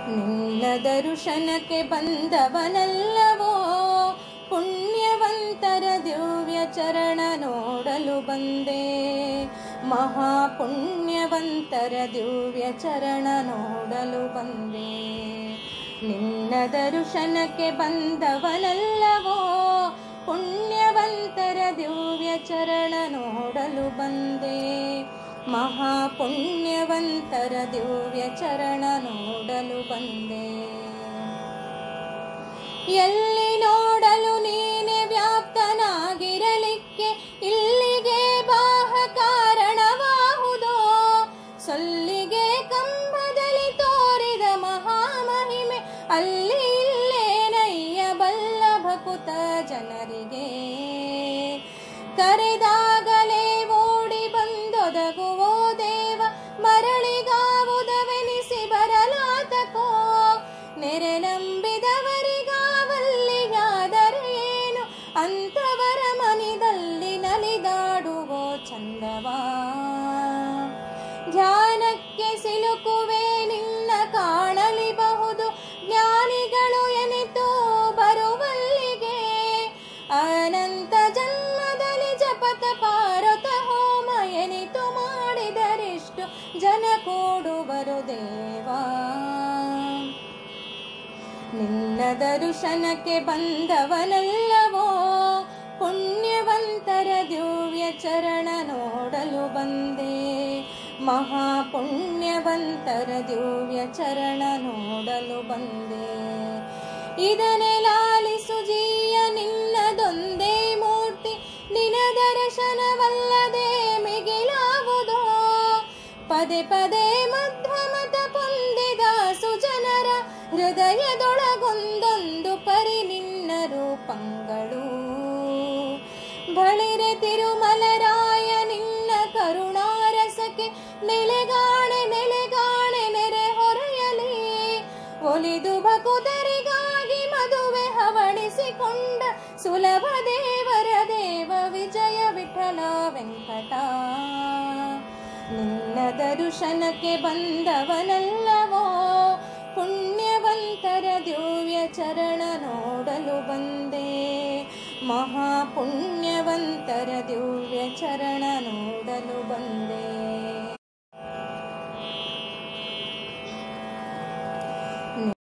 ನಿನ್ನ ದರ್ಶನಕ್ಕೆ ಬಂದವನಲ್ಲವೋ ಪುಣ್ಯವಂತರ ದಿವ್ಯ ಚರಣ ನೋಡಲು ಬಂದೆ ಮಹಾಪುಣ್ಯವಂತರ ದಿವ್ಯ ಚರಣ ನೋಡಲು ಬಂದೆ ನಿನ್ನ ದರ್ಶನಕ್ಕೆ ಬಂದವನಲ್ಲವೋ ಪುಣ್ಯವಂತರ ದಿವ್ಯ ಚರಣ ನೋಡಲು ಬಂದೆ ಮಹಾಪುಣ್ಯವಂತರ ದಿವ್ಯ ಚರಣ ನೋಡಲು ಬಂದೆ ಎಲ್ಲಿ ನೋಡಲು ನೀನೆ ವ್ಯಾಪ್ತನಾಗಿರಲಿಕ್ಕೆ ಇಲ್ಲಿಗೆ ಬಾಹ ಕಾರಣವಾಹುದೋ ಸೊಲ್ಲಿಗೆ ಕಂಬದಲ್ಲಿ ತೋರಿದ ಮಹಾಮಹಿಮೆ ಅಲ್ಲಿ ಇಲ್ಲೇನಯ್ಯ ಬಲ್ಲ ಭಕುತ ಜನರಿಗೆ ಕರೆದಾಗಲೇ ಓಡಿ ಬಂದೊದಗುವೋ ದೇವ ಮರಳಿಗಾವುದವೆನಿಸಿ ಬರಲಾತಕೋ ನೆರೆ ನಂಬಿದವರಿಗಾವಲ್ಲಿಗಾದರೆ ಏನು ಅಂತವರ ಮನಿದಲ್ಲಿ ನಲಿದಾಡುವೋ ಚಂದವಾ ಧ್ಯಾನಕ್ಕೆ ಸಿಲುಕುವೆ ನಿನ್ನ ಕಾಣಲಿಬಹುದು ಜ್ಞಾನಿಗಳು ಎನಿತು ಬರುವಲ್ಲಿಗೆ ಅನಂತ ಜನ್ಮದಲ್ಲಿ ಜಪತ ಪಾರತ ಹೋಮ ಎನಿತು ಮಾಡಿದರೆಷ್ಟು ಜನ ಕೂಡುವರು ದೇವಾ ನಿನ್ನ ದರ್ಶನಕ್ಕೆ ಬಂದವನಲ್ಲವೋ ಪುಣ್ಯವಂತರ ದಿವ್ಯ ಚರಣ ನೋಡಲು ಬಂದೆ ಮಹಾಪುಣ್ಯವಂತರ ದಿವ್ಯ ಚರಣ ನೋಡಲು ಬಂದೆ ಇದನೆ ಲಾಲಿಸು ಜೀಯ ನಿನ್ನದೊಂದೇ ಮೂರ್ತಿ ನಿನ ದರ್ಶನವಲ್ಲದೆ ಮಿಗಿಲಾವುದೋ ಪದೇ ಪದೇ ಮಧ್ವಮತ ಹೊಂದಿದ ಸುಜನರ ಹೃದಯದೊಳಗೊಂದೊಂದು ಪರಿ ನಿನ್ನ ರೂಪಂಗಳು ಬಳಿರೆ ತಿರುಮಲರಾಯ ನಿನ್ನ ಕರುಣಾರಸಕ್ಕೆ ನೆಲೆಗಾಣೆ ನೆಲೆಗಾಣೆ ನೆರೆ ಹೊರೆಯಲಿ ಒಲಿದು ಭಕುತರಿಗಾಗಿ ಮದುವೆ ಹವಣಿಸಿಕೊಂಡ ಸುಲಭ ದೇವರ ದೇವ ವಿಜಯ ವಿಠಲ ವೆಂಕಟ ನಿನ್ನ ದರ್ಶನಕ್ಕೆ ಬಂದವನಲ್ಲವೋ ಪುಣ್ಯವಂತರ ದಿವ್ಯ ಚರಣ ನೋಡಲು ಬಂದೆ ಮಹಾಪುಣ್ಯವಂತರ ದಿವ್ಯ ಚರಣ ನೋಡಲು ಬಂದೆ